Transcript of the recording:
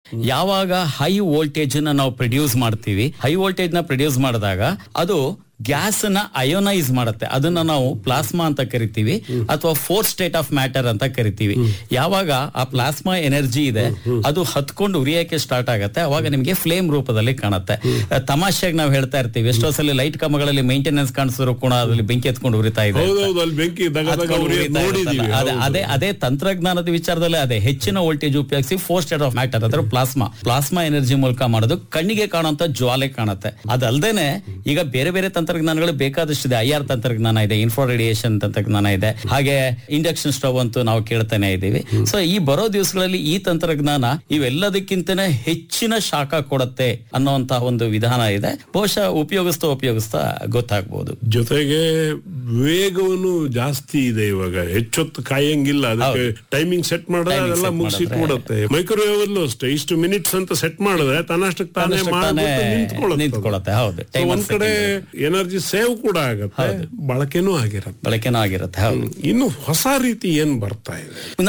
ಯಾವಾಗ high voltage ನ ನಾವು ಪ್ರೊಡ್ಯೂಸ್ ಮಾಡ್ತೀವಿ ಹೈ ವೋಲ್ಟೇಜ್ ನ ಪ್ರೊಡ್ಯೂಸ್ ಮಾಡಿದಾಗ ಅದು ಗ್ಯಾಸ್ ನ ಅಯೋನೈಸ್ ಮಾಡುತ್ತೆ ಅದನ್ನ ನಾವು ಪ್ಲಾಸ್ಮಾ ಅಂತ ಕರಿತೀವಿ ಅಥವಾ ಫೋರ್ ಸ್ಟೇಟ್ ಆಫ್ ಮ್ಯಾಟರ್ ಅಂತ ಕರಿತೀವಿ ಯಾವಾಗ ಆ ಪ್ಲಾಸ್ಮಾ ಎನರ್ಜಿ ಇದೆ ಅದು ಹತ್ಕೊಂಡು ಉರಿಯಕ್ಕೆ ಸ್ಟಾರ್ಟ್ ಆಗುತ್ತೆ ಅವಾಗ ನಿಮಗೆ ಫ್ಲೇಮ್ ರೂಪದಲ್ಲಿ ಕಾಣುತ್ತೆ ತಮಾಷೆಗೆ ನಾವು ಹೇಳ್ತಾ ಇರ್ತೀವಿ ಎಷ್ಟೋ ಸಲ ಲೈಟ್ ಕಂಬಗಳಲ್ಲಿ ಮೇಂಟೆನೆನ್ಸ್ ಕಾಣಿಸಿದ್ರು ಕೂಡ ಅದ್ರಲ್ಲಿ ಬೆಂಕಿ ಎತ್ಕೊಂಡು ಉರಿತಾ ಇದೆ ಅಂತ. ಹೌದೌದು ಅಲ್ಲಿ ಬೆಂಕಿ ದಗ ದಗ ಹತ್ಕೊಂಡು ಉರಿಯೋದ್ ಉರಿತಾ ನೋಡಿದೀವಿ ಇರುತ್ತಲ್ಲ. ಅದೇ ಅದೇ ಅದೇ ತಂತ್ರಜ್ಞಾನದ ವಿಚಾರದಲ್ಲಿ ಅದೇ ಹೆಚ್ಚಿನ ವೋಲ್ಟೇಜ್ ಉಪಯೋಗಿಸಿ ಫೋರ್ ಸ್ಟೇಟ್ ಆಫ್ ಮ್ಯಾಟರ್ ಅಂದ್ರೆ ಪ್ಲಾಸ್ಮಾ ಪ್ಲಾಸ್ಮಾ ಎನರ್ಜಿ ಮೂಲಕ ಮಾಡೋದು ಕಣ್ಣಿಗೆ ಕಾಣುವಂತ ಜ್ವಾಲೆ ಕಾಣುತ್ತೆ ಅದಲ್ದೇನೆ ಈಗ ಬೇರೆ ಬೇರೆ ತಂತ್ರಜ್ಞಾನಗಳು ಬೇಕಾದಷ್ಟಿದೆ ಐ ಆರ್ ತಂತ್ರಜ್ಞಾನ ಇದೆ ಇನ್ಫ್ರಾ ರೇಡಿಯೇಷನ್ ತಂತ್ರಜ್ಞಾನ ಇದೆ ಹಾಗೆ ಇಂಡಕ್ಷನ್ ಸ್ಟವ್ ಅಂತೂ ನಾವು ಕೇಳ್ತಾನೆ ಇದ್ದೀವಿ ಸೊ ಈ ಬರೋ ದಿವಸಗಳಲ್ಲಿ ಈ ತಂತ್ರಜ್ಞಾನ ಇವೆಲ್ಲದಕ್ಕಿಂತನೇ ಹೆಚ್ಚಿನ ಶಾಖ ಕೊಡುತ್ತೆ ಅನ್ನುವಂತಹ ಒಂದು ವಿಧಾನ ಇದೆ ಬಹುಶಃ ಉಪಯೋಗಿಸ್ತಾ ಉಪಯೋಗಿಸ್ತಾ ಗೊತ್ತಾಗ್ಬೋದು ಜೊತೆಗೆ ವೇಗವನ್ನು ಜಾಸ್ತಿ ಇದೆ ಇವಾಗ ಹೆಚ್ಚೊತ್ತು ಕಾಯಂಗಿಲ್ಲ ಅದಕ್ಕೆ ಟೈಮಿಂಗ್ ಸೆಟ್ ಮಾಡಿದ್ರೆ Timing ಅದೆಲ್ಲ set ಮುಗಿಸಿಟ್ಬಿಡುತ್ತೆ ಮೈಕ್ರೋವೇವ್ ಅಲ್ಲೂ ಅಷ್ಟೇ ಇಷ್ಟು ಮಿನಿಟ್ಸ್ ಅಂತ ಸೆಟ್ ಮಾಡಿದ್ರೆ ತನ್ನಷ್ಟಕ್ಕೆ ತಾನೇ ತನ್ನಷ್ಟಕ್ಕೆ ತಾನೇ ಮಾಡ್ಬಿಟ್ಟು ನಿಂತ್ಕೊಳ್ಳುತ್ತೆ ಅದು. ನಿಂತ್ಕೊಳ್ಳುತ್ತೆ, ಹೌದು. So Timer ಒಂದ್ ಕಡೆ ಎನರ್ಜಿ ಸೇವ್ ಕೂಡ ಆಗತ್ತೆ ಬಳಕೆನೂ ಆಗಿರತ್ತೆ ಬಳಕೆನೂ ಆಗಿರುತ್ತೆ ಹೌದು ಇನ್ನು ಹೊಸ ರೀತಿ ಏನ್ ಬರ್ತಾ ಇದೆ